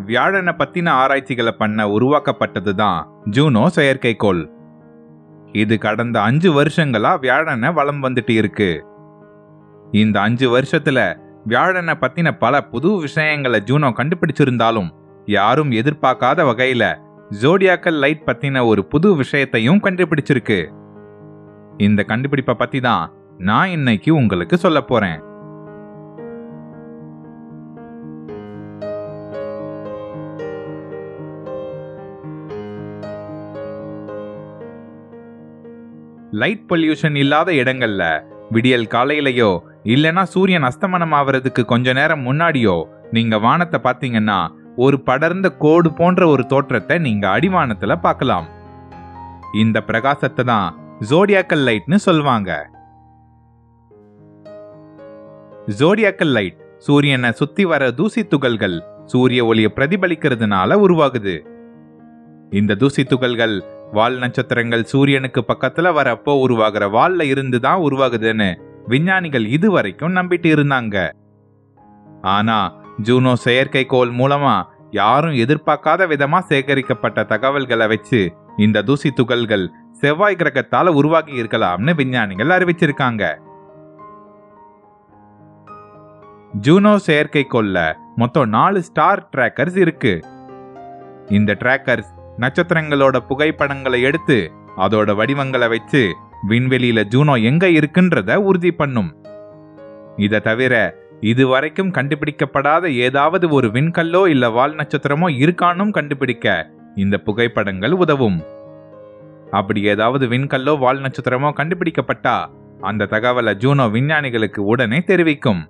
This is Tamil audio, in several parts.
வியாழனை பத்தின ஆராய்ச்சிகளை பண்ண உருவாக்கப்பட்டது தான் ஜூனோ செயற்கைக்கோள் இது கடந்த அஞ்சு வருஷங்களா வியாழனை வலம் வந்துட்டு இருக்கு இந்த அஞ்சு வருஷத்துல வியாழனை பத்தின பல புது விஷயங்களை ஜூனோ கண்டுபிடிச்சிருந்தாலும் யாரும் எதிர்பார்க்காத வகையில ஜோடியாக்கல் லைட் பத்தின ஒரு புது விஷயத்தையும் கண்டுபிடிச்சிருக்கு இந்த கண்டுபிடிப்பை பத்தி தான் நான் இன்னைக்கு உங்களுக்கு சொல்ல போறேன் லைட் பொல்யூஷன் இல்லாத இடங்கள்ல விடியல் காலையிலயோ இல்லனா சூரியன் அஸ்தமனம் ஆவறதுக்கு கொஞ்ச நேரம் முன்னாடியோ நீங்க வானத்தை பாத்தீங்கன்னா ஒரு படர்ந்த கோடு போன்ற ஒரு தோற்றத்தை நீங்க அடிவானத்துல பார்க்கலாம் இந்த பிரகாசத்தை தான் ஜோடியாக்கல் லைட்னு சொல்வாங்க ஜோடியாக்கல் லைட் சூரியனை சுத்தி வர தூசி துகள்கள் சூரிய ஒளியை பிரதிபலிக்கிறதுனால உருவாகுது இந்த தூசி துகள்கள் வால் நட்சத்திரங்கள் சூரியனுக்கு பக்கத்துல வரப்போ உருவாகிற வால்ல இருந்து தான் உருவாகுதுன்னு விஞ்ஞானிகள் இதுவரைக்கும் நம்பிட்டு இருந்தாங்க ஆனா ஜூனோ செயற்கைக்கோள் மூலமா யாரும் எதிர்பார்க்காத விதமா சேகரிக்கப்பட்ட தகவல்களை வச்சு இந்த தூசி துகள்கள் செவ்வாய் கிரகத்தால உருவாகி இருக்கலாம்னு விஞ்ஞானிகள் அறிவிச்சிருக்காங்க ஜூனோ செயற்கைக்கோள்ல மொத்தம் நாலு ஸ்டார் டிராக்கர்ஸ் இருக்கு இந்த டிராக்கர்ஸ் நட்சத்திரங்களோட புகைப்படங்களை எடுத்து அதோட வடிவங்களை வச்சு விண்வெளியில ஜூனோ எங்க இருக்குன்றத உறுதி பண்ணும் இத தவிர இதுவரைக்கும் கண்டுபிடிக்கப்படாத ஏதாவது ஒரு விண்கல்லோ இல்ல வால் நட்சத்திரமோ இருக்கானும் கண்டுபிடிக்க இந்த புகைப்படங்கள் உதவும் அப்படி ஏதாவது விண்கல்லோ வால் நட்சத்திரமோ கண்டுபிடிக்கப்பட்டா அந்த தகவலை ஜூனோ விஞ்ஞானிகளுக்கு உடனே தெரிவிக்கும்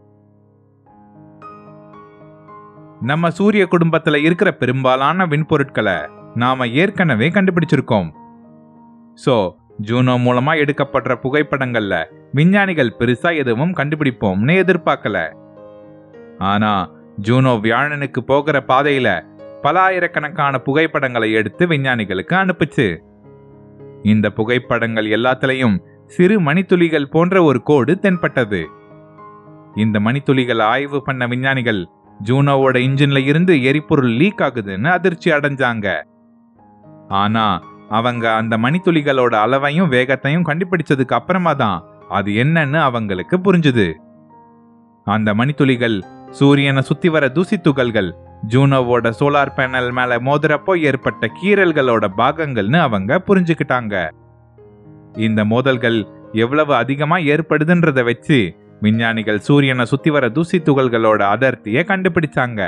நம்ம சூரிய குடும்பத்துல இருக்கிற பெரும்பாலான விண்பொருட்களை நாம ஏற்கனவே கண்டுபிடிச்சிருக்கோம் சோ ஜூனோ மூலமா எடுக்கப்படுற புகைப்படங்கள்ல விஞ்ஞானிகள் பெருசா எதுவும் கண்டுபிடிப்போம்னு எதிர்பார்க்கல ஆனா ஜூனோ வியாழனுக்கு போகிற பாதையில பல ஆயிரக்கணக்கான புகைப்படங்களை எடுத்து விஞ்ஞானிகளுக்கு அனுப்புச்சு இந்த புகைப்படங்கள் எல்லாத்துலயும் சிறு மணித்துளிகள் போன்ற ஒரு கோடு தென்பட்டது இந்த மணித்துளிகளை ஆய்வு பண்ண விஞ்ஞானிகள் ஜூனோவோட இன்ஜின்ல இருந்து எரிபொருள் லீக் ஆகுதுன்னு அதிர்ச்சி அடைஞ்சாங்க ஆனா அவங்க அந்த மணித்துளிகளோட அளவையும் வேகத்தையும் கண்டுபிடிச்சதுக்கு அப்புறமா தான் அது என்னன்னு அவங்களுக்கு புரிஞ்சுது அந்த மணித்துளிகள் சூரியனை சுத்தி வர தூசி துகள்கள் ஜூனோவோட சோலார் பேனல் மேல மோதுறப்போ ஏற்பட்ட கீறல்களோட பாகங்கள்னு அவங்க புரிஞ்சுக்கிட்டாங்க இந்த மோதல்கள் எவ்வளவு அதிகமா ஏற்படுதுன்றத வச்சு விஞ்ஞானிகள் சூரியனை சுத்தி வர தூசி துகள்களோட அடர்த்தியை கண்டுபிடிச்சாங்க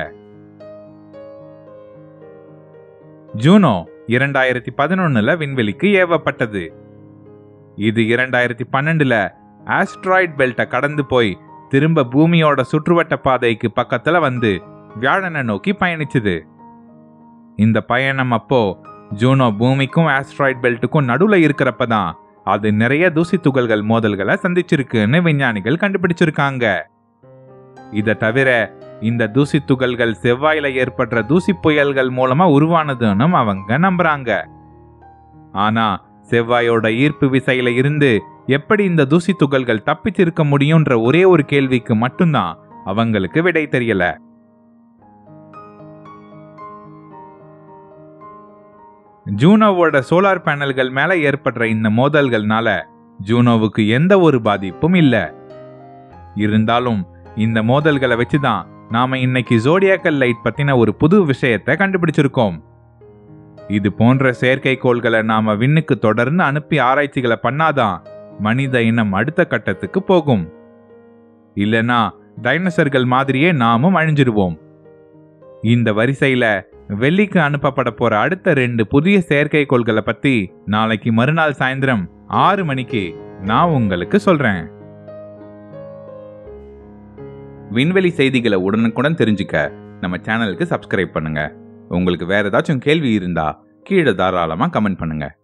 ஜூனோ இரண்டாயிரத்தி பதினொன்னுல விண்வெளிக்கு ஏவப்பட்டது இது இரண்டாயிரத்தி பன்னெண்டுல ஆஸ்ட்ராய்ட் பெல்ட்டை கடந்து போய் திரும்ப பூமியோட சுற்றுவட்ட பாதைக்கு பக்கத்துல வந்து வியாழனை நோக்கி பயணிச்சுது இந்த பயணம் அப்போ ஜூனோ பூமிக்கும் ஆஸ்ட்ராய்ட் பெல்ட்டுக்கும் நடுவுல இருக்கிறப்ப தான் அது நிறைய தூசி துகள்கள் மோதல்களை சந்திச்சிருக்குன்னு விஞ்ஞானிகள் கண்டுபிடிச்சிருக்காங்க இத தவிர இந்த தூசி துகள்கள் செவ்வாயில ஏற்படுற தூசி புயல்கள் மூலமா உருவானதுன்னு அவங்க நம்புறாங்க ஆனா செவ்வாயோட ஈர்ப்பு விசையில இருந்து எப்படி இந்த தூசி துகள்கள் தப்பிச்சிருக்க முடியும்ன்ற ஒரே ஒரு கேள்விக்கு மட்டும்தான் அவங்களுக்கு விடை தெரியல ஜூனோவோட சோலார் பேனல்கள் மேல ஏற்படுற இந்த மோதல்கள்னால ஜூனோவுக்கு எந்த ஒரு பாதிப்பும் இல்ல இருந்தாலும் இந்த மோதல்களை வச்சுதான் நாம இன்னைக்கு ஜோடியாக்கல் லைட் பத்தின ஒரு புது விஷயத்தை கண்டுபிடிச்சிருக்கோம் இது போன்ற செயற்கைக்கோள்களை நாம விண்ணுக்கு தொடர்ந்து அனுப்பி ஆராய்ச்சிகளை பண்ணாதான் மனித இனம் அடுத்த கட்டத்துக்கு போகும் இல்லனா டைனோசர்கள் மாதிரியே நாமும் அழிஞ்சிருவோம் இந்த வரிசையில வெள்ளிக்கு அனுப்பப்பட போற அடுத்த ரெண்டு புதிய செயற்கைக்கோள்களை பத்தி நாளைக்கு மறுநாள் சாயந்தரம் ஆறு மணிக்கு நான் உங்களுக்கு சொல்றேன் விண்வெளி செய்திகளை உடனுக்குடன் தெரிஞ்சுக்க நம்ம சேனலுக்கு சப்ஸ்கிரைப் பண்ணுங்க உங்களுக்கு வேற ஏதாச்சும் கேள்வி இருந்தா கீழே தாராளமா கமெண்ட் பண்ணுங்க